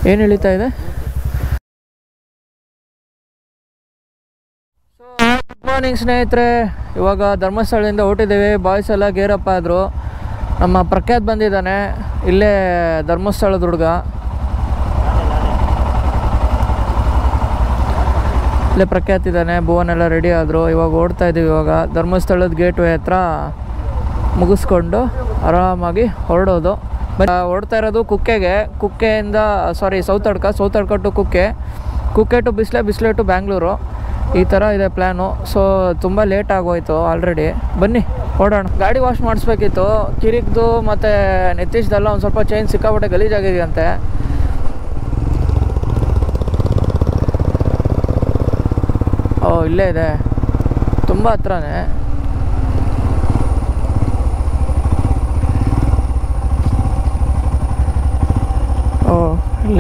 ಏನು ಇಳಿತಾ ಇದೆ so good morning ಸ್ನೇಹಿತರೆ ಇವಾಗ ಧರ್ಮಸ್ಥಳದಿಂದ ಹೊರಟಿದ್ದೇವೆ ಬಾಯ್ಸ್ ಎಲ್ಲ ಗೇರಪ್ಪ ಆದರು ನಮ್ಮ ಪ್ರಖ್ಯಾತ್ ಬಂದಿದ್ದಾನೆ ಇಲ್ಲೇ ಧರ್ಮಸ್ಥಳದ ಹುಡುಗ ಇಲ್ಲೇ ಪ್ರಖ್ಯಾತ್ ಇದ್ದಾನೆ ಭುವನ್ ಎಲ್ಲ ರೆಡಿ ಆದರು ಇವಾಗ ಓಡ್ತಾ ಇದ್ದೀವಿ ಇವಾಗ ಧರ್ಮಸ್ಥಳದ ಗೇಟ್ ವೇ ಹತ್ರ ಮುಗಿಸ್ಕೊಂಡು ಆರಾಮಾಗಿ ಹೊರಡೋದು ಬಟ್ ಓಡ್ತಾ ಇರೋದು ಕುಕ್ಕೆಗೆ ಕುಕ್ಕೆಯಿಂದ sorry Sowthadka Sowthadka to Kukke Kukke to Bisle Bisle to Bangalore ಈ ಥರ ಇದೆ ಪ್ಲ್ಯಾನು ಸೊ ತುಂಬ ಲೇಟ್ ಆಗೋಯ್ತು ಆಲ್ರೆಡಿ ಬನ್ನಿ ಓಡೋಣ ಗಾಡಿ ವಾಶ್ ಮಾಡಿಸ್ಬೇಕಿತ್ತು ಕಿರಿಕ್ದು ಮತ್ತು ನೆತ್ತಿಸ್ದೆಲ್ಲ ಒಂದು ಸ್ವಲ್ಪ ಚೈನ್ ಸಿಕ್ಕಾಪಟ್ಟೆ ಗಲೀಜಾಗಿದೆಯಂತೆ ಓ ಇಲ್ಲೇ ಇದೆ ತುಂಬ ಹತ್ರನೇ ಓ ಇಲ್ಲೇ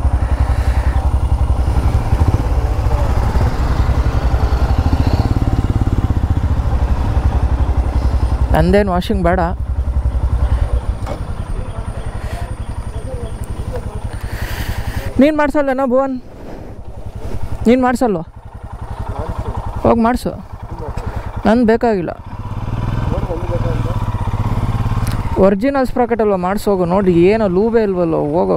ನಂದೇನು ವಾಷಿಂಗ್ ಬೇಡ ನೀನು ಮಾಡ್ಸಲ್ಲೇನೋ ಭುವನ್ ನೀನು ಮಾಡ್ಸಲ್ವ ಹೋಗಿ ಮಾಡಿಸು ನಂದು ಬೇಕಾಗಿಲ್ಲ ಒರಿಜಿನಲ್ ಸ್ಪ್ರಾಕೆಟ್ ಅಲ್ವ ಮಾಡಿಸೋಗು ನೋಡಿ ಏನೋ ಲೂಬೇ ಇಲ್ವಲ್ಲೋ ಹೋಗೋ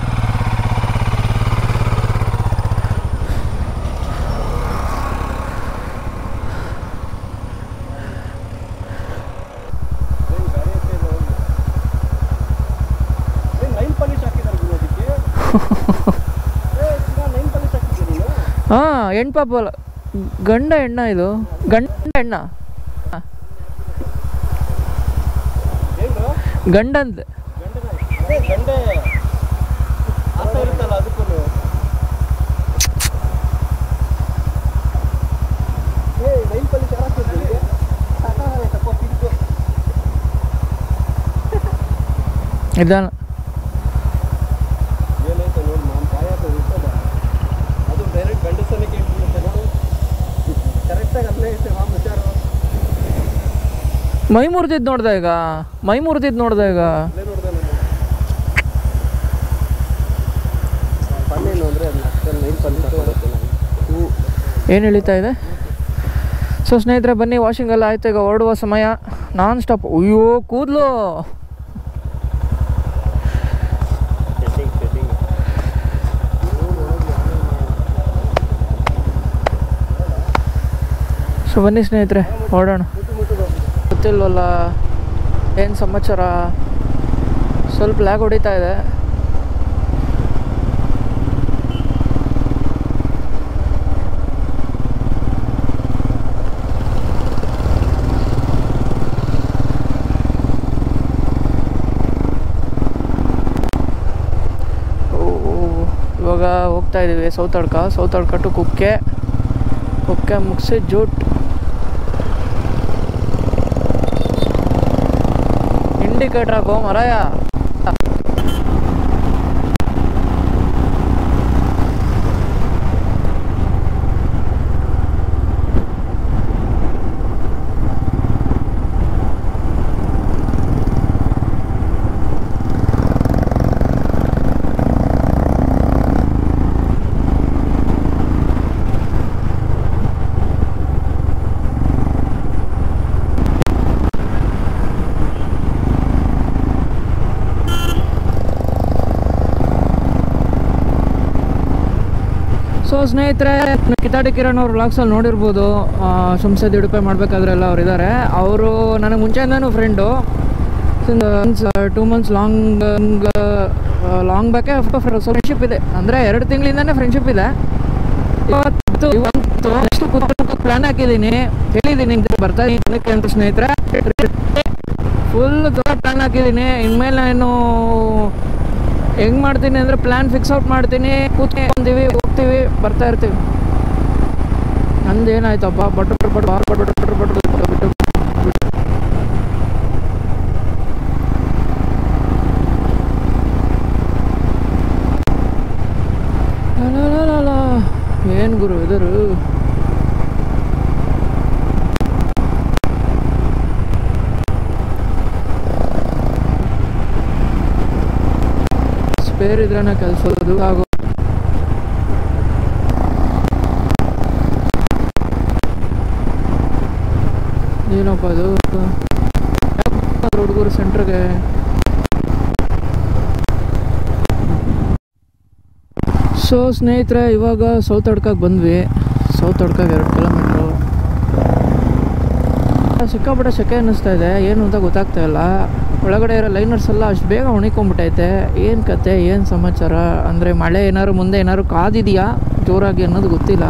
ನೈನ್ ಪಾಲಿಶ್ ಹಾಕಿದ್ದಾರೆ ಗುರು ಅದಕ್ಕೆ ಏ, ಈಗ ನೈನ್ ಪಾಲಿಶ್ ಹಾಕಿದ್ದೀನಿ ನೀನು ಹಾಂ ಹೆಣ್ಣು ಪಾಪ ಅಲ್ಲ ಗಂಡ ಹೆಣ್ಣ ಇದು ಗಂಡ ಹೆಣ್ಣ ಏನು ಗಂಡಂದು ಗಂಡನ ಅದೇ ಗಂಡೆ ಅರ್ಥ ಇರುತ್ತಲ್ಲ ಅದಕ್ಕೂ ಏ ನೈನ್ ಪಾಲಿಶ್ ಯಾರು ಹಾಕಿದ್ರು ಸಾಕಾಗತ್ತಪ್ಪ ಪಿಂಕು ಇದಾನ ಏನಾಯ್ತು ನೋಡಿ ನಾನು ಪಾಯ ಇರ್ತದ ಅದು ಡೈರೆಕ್ಟ್ ಗಂಡಸನೇ ಕೇಳ್ತಿರುತ್ತೆ ನೋಡು ಕರೆಕ್ಟಾಗಿ ಅಲ್ಲೇ ಐತೆ ಮಾಮ್ ವಿಚಾರ ಮೈ ಮುರಿದಿದ್ದು ನೋಡ್ದೆ ಈಗ ಮೈ ಮುರಿದಿದ್ದು ನೋಡ್ದೆ ಈಗ ಅಲ್ಲೇ ನೋಡ್ದೆ ನಾನು ಪನ್ನೇನು ಅಂದರೆ ಅದು ಅಷ್ಟೊಂದು ನೈನ್ ಪಾಲಿಶ್ ಹಾಕೋಗುತ್ತೆ ನಾನು ಹೂ ಏನು ಇಳಿತಾ ಇದೆ ಸೊ ಸ್ನೇಹಿತರೆ ಬನ್ನಿ ವಾಷಿಂಗ್ ಎಲ್ಲ ಆಯ್ತು ಈಗ ಹೊರಡುವ ಸಮಯ ನಾನ್ ಸ್ಟಾಪ್ ಅಯ್ಯೋ ಕೂದಲು ಸೆಟ್ಟಿಂಗ್ ಸೆಟ್ಟಿಂಗ್ ಸೊ ಬನ್ನಿ ಸ್ನೇಹಿತರೆ ಹೊರಡೋಣ ಗೊತ್ತಿಲ್ವಲ್ಲ ಏನು ಸಮಾಚಾರ ಸ್ವಲ್ಪ ಲ್ಯಾಗ್ ಹೊಡಿತಾ ಇದೆ ಓ, ಇವಾಗ ಹೋಗ್ತಾ ಇದ್ದೀವಿ ಸೌತಡ್ಕ ಸೌತಡ್ಕ ಟು ಕುಕ್ಕೆ ಕುಕ್ಕೆ ಮುಗಿಸಿ ಜೂಟ್ ಇಂಡಿಕೇಟ್ರ್ ಹಾಕೋ ಮರಾಯ ಸೊ ಸ್ನೇಹಿತರೆ ಕಿತಾಡಿ ಕಿರಣ್ ಅವ್ರ ವ್ಲಾಗ್ಸಲ್ಲಿ ನೋಡಿರ್ಬೋದು ಸಂಸದ್ ಉಡುಪೆ ಮಾಡಬೇಕಾದ್ರೆಲ್ಲ ಅವ್ರು ಇದ್ದಾರೆ ಅವರು ನನಗೆ ಮುಂಚೆಯಿಂದನೂ friend two months long long ಬ್ಯಾಕೆ ಫ್ರೆಂಡ್ಶಿಪ್ ಇದೆ ಅಂದರೆ ಎರಡು ತಿಂಗಳಿಂದನೇ ಫ್ರೆಂಡ್ಶಿಪ್ ಇದೆ ಇವತ್ತು ಇವತ್ತು ನೆಕ್ಸ್ಟ್ ಪ್ಲ್ಯಾನ್ ಹಾಕಿದ್ದೀನಿ ಹೇಳಿದ್ದೀನಿ ಬರ್ತಾ ಇದಕ್ಕೆ ಅಂತ ಸ್ನೇಹಿತರೆ ಫುಲ್ ದೊಡ್ಡ ಪ್ಲ್ಯಾನ್ ಹಾಕಿದ್ದೀನಿ ಇನ್ಮೇಲೆ ನಾನು ಹೆಂಗ್ ಮಾಡ್ತೀನಿ ಅಂದರೆ ಪ್ಲ್ಯಾನ್ ಫಿಕ್ಸ್ ಔಟ್ ಮಾಡ್ತೀನಿ ಕೂತ್ಕೊಂತೀವಿ ಹೋಗ್ತೀವಿ ಬರ್ತಾ ಇರ್ತೀವಿ ನಂದು ಏನಾಯ್ತಪ್ಪ but but but but but but but ಬಿಟ್ಟು ಏನು ಗುರು ಇದರು ಸ್ಪೇರ್ ಇದ್ರೇ ಕೆಲಸೋದು ಹಾಗೂ ಏನಪ್ಪ ಅದು ಹುಡುಗರು ಸೆಂಟ್ರಿಗೆ ಸೊ ಸ್ನೇಹಿತರೆ ಇವಾಗ ಸೌತ್ ಅಡ್ಕಕ್ಕೆ ಬಂದ್ವಿ ಸೌತ್ ಅಡ್ಕಕ್ಕೆ ಎರಡು ಕಿಲೋಮೀಟ್ರು ಸಿಕ್ಕಾಪಟ್ಟೆ ಸೆಕೆ ಅನ್ನಿಸ್ತಾ ಇದೆ ಏನು ಅಂತ ಗೊತ್ತಾಗ್ತಾ ಇಲ್ಲ ಒಳಗಡೆ ಇರೋ ಲೈನರ್ಸ್ ಎಲ್ಲ ಅಷ್ಟು ಬೇಗ ಒಣಕೊಂಬಿಟ್ಟೈತೆ ಏನು ಕತೆ ಏನು ಸಮಾಚಾರ ಅಂದರೆ ಮಳೆ ಏನಾದ್ರು ಮುಂದೆ ಏನಾದ್ರು ಕಾದಿದೆಯಾ ಜೋರಾಗಿ ಅನ್ನೋದು ಗೊತ್ತಿಲ್ಲ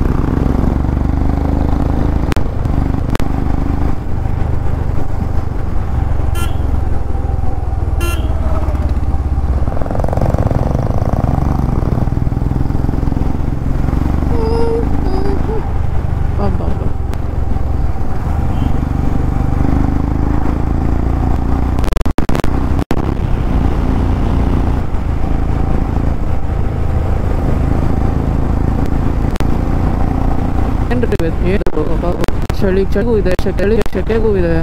ಅಬ್ಬಬ್ಬಾ. ಏನ್ರಿ ಇದು? ಏನು ಅಬ್ಬಾ, ಚಳಿ ಚಳಿಗೂ ಇದೆ ಚಳಿ ಸೆಕೆಗೂ ಇದೆ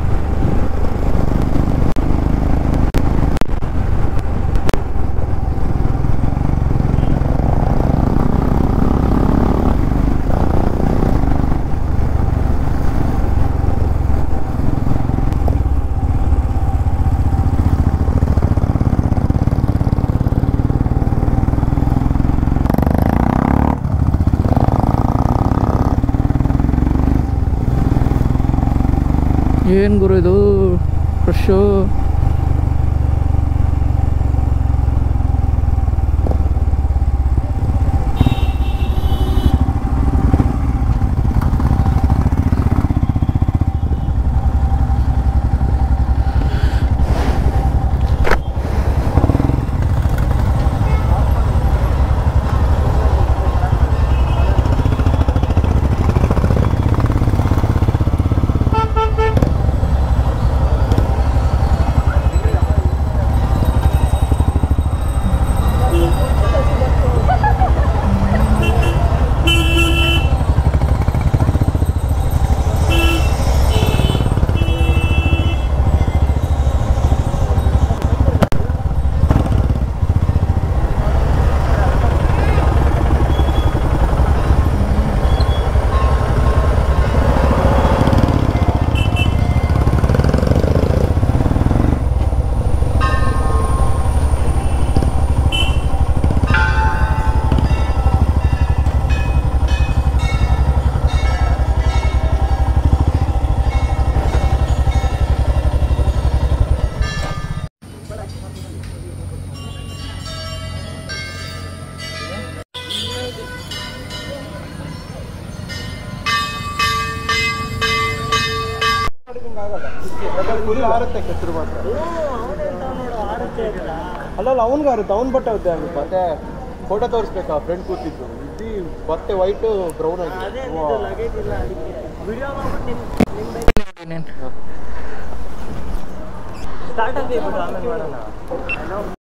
ಏನು ಗುರು ಇದು ಫ್ರೆಶು ಫುಲ್ ಆರುತ್ತೆ ಕೆಸರು ಮಾತ್ರ ಅಲ್ಲಲ್ಲ ಅವ್ನಿಗೆ ಆರುತ್ತೆ ಅವ್ನ ಬಟ್ಟೆ ಉದ್ದೆ ಆಗುತ್ತೆ ಮತ್ತೆ ಫೋಟೋ ತೋರಿಸ್ಬೇಕಾ ಫ್ರೆಂಡ್ ಕೂತಿದ್ದು ಇದ್ದಿ ಬಟ್ಟೆ ವೈಟ್ ಬ್ರೌನ್ ಆಗಿದೆ ನೀನು ಸ್ಟಾರ್ಟ್ ಆಗಿ ಆಮೇಲೆ ಮಾಡೋಣ